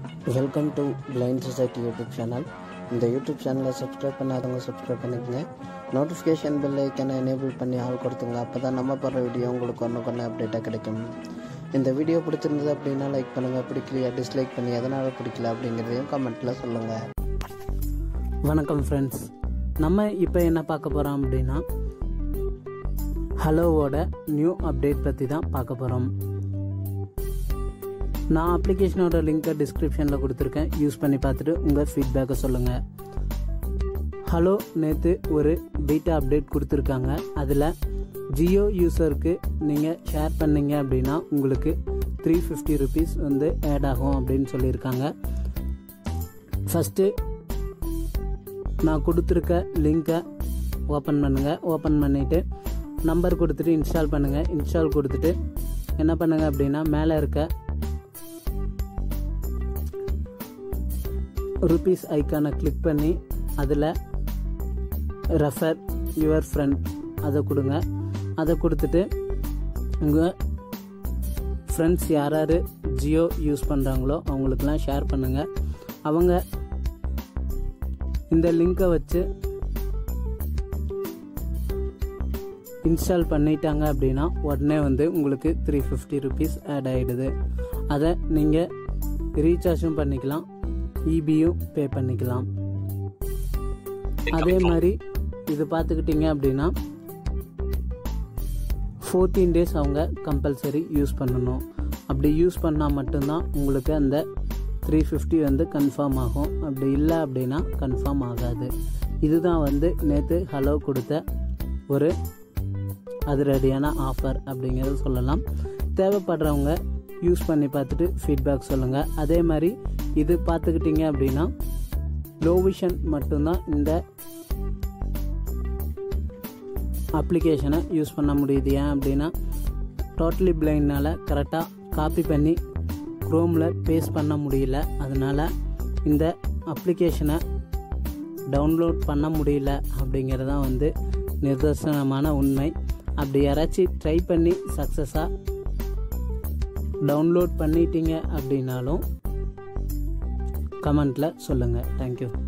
welcome to blind society YouTube channel இந்த YouTube சேனலை subscribe பண்ணாதவங்க சப்ஸ்கிரைப் பண்ணிக்கங்க நோட்டிஃபிகேஷன் பெல் ஐக்கனை எனேபிள் பண்ணி ஆள் கொடுத்துங்க அப்போ தான் நம்ம போடுற வீடியோ உங்களுக்கு ஒன்று கொண்டு அப்டேட்டாக கிடைக்கும் இந்த வீடியோ பிடிச்சிருந்தது அப்படின்னா லைக் பண்ணுங்கள் பிடிக்கலையா டிஸ்லைக் பண்ணி எதனால் பிடிக்கல அப்படிங்கிறதையும் கமெண்ட்டில் சொல்லுங்கள் வணக்கம் ஃப்ரெண்ட்ஸ் நம்ம இப்போ என்ன பார்க்க போகிறோம் அப்படின்னா ஹலோவோட நியூ அப்டேட் பற்றி தான் பார்க்க போகிறோம் நான் அப்ளிகேஷனோட லிங்க்கை டிஸ்கிரிப்ஷனில் கொடுத்துருக்கேன் யூஸ் பண்ணி பார்த்துட்டு உங்கள் ஃபீட்பேக்கை சொல்லுங்கள் ஹலோ நேற்று ஒரு பீட்டா அப்டேட் கொடுத்துருக்காங்க அதில் ஜியோ யூசருக்கு நீங்கள் ஷேர் பண்ணீங்க அப்படின்னா உங்களுக்கு த்ரீ ஃபிஃப்டி ருபீஸ் வந்து ஆட் ஆகும் அப்படின்னு சொல்லியிருக்காங்க ஃபஸ்ட்டு நான் கொடுத்துருக்க லிங்க்கை ஓப்பன் பண்ணுங்கள் ஓப்பன் பண்ணிவிட்டு நம்பர் கொடுத்துட்டு இன்ஸ்டால் பண்ணுங்கள் இன்ஸ்டால் கொடுத்துட்டு என்ன பண்ணுங்கள் அப்படின்னா மேலே இருக்க ருபீஸ் ஐக்கானை கிளிக் பண்ணி அதில் ரெஃபர் யுவர் ஃப்ரெண்ட் அதை கொடுங்க அதை கொடுத்துட்டு உங்கள் ஃப்ரெண்ட்ஸ் யார் யார் ஜியோ யூஸ் பண்ணுறாங்களோ அவங்களுக்கெல்லாம் ஷேர் பண்ணுங்கள் அவங்க இந்த லிங்கை வச்சு இன்ஸ்டால் பண்ணிட்டாங்க அப்படின்னா உடனே வந்து உங்களுக்கு த்ரீ ஃபிஃப்டி ருபீஸ் ஆட் ஆகிடுது அதை நீங்கள் ரீசார்ஜும் பண்ணிக்கலாம் இபியும் பே பண்ணிக்கலாம் அதே மாதிரி இது பார்த்துக்கிட்டிங்க அப்படின்னா ஃபோர்டீன் டேஸ் அவங்க கம்பல்சரி யூஸ் பண்ணணும் அப்படி யூஸ் பண்ணால் மட்டும்தான் உங்களுக்கு அந்த த்ரீ ஃபிஃப்டி வந்து கன்ஃபார்ம் ஆகும் அப்படி இல்லை அப்படின்னா கன்ஃபார்ம் ஆகாது இதுதான் வந்து நேற்று ஹலோ கொடுத்த ஒரு அதிரடியான ஆஃபர் அப்படிங்கிறத சொல்லலாம் தேவைப்படுறவங்க யூஸ் பண்ணி பார்த்துட்டு ஃபீட்பேக் சொல்லுங்கள் அதே மாதிரி இது பார்த்துக்கிட்டிங்க அப்படின்னா லோ விஷன் மட்டும்தான் இந்த அப்ளிகேஷனை யூஸ் பண்ண முடியுது ஏன் அப்படின்னா டோட்டலி பிளைண்ட்னால கரெக்டாக காப்பி பண்ணி க்ரோமில் பேஸ்ட் பண்ண முடியல அதனால் இந்த அப்ளிகேஷனை டவுன்லோட் பண்ண முடியல அப்படிங்கிறது தான் வந்து நிதர்சனமான உண்மை அப்படி யாராச்சும் ட்ரை பண்ணி சக்ஸஸாக டவுன்லோட் பண்ணிட்டீங்க அப்படின்னாலும் கமெண்ட்டில் சொல்லுங்கள் தேங்க்யூ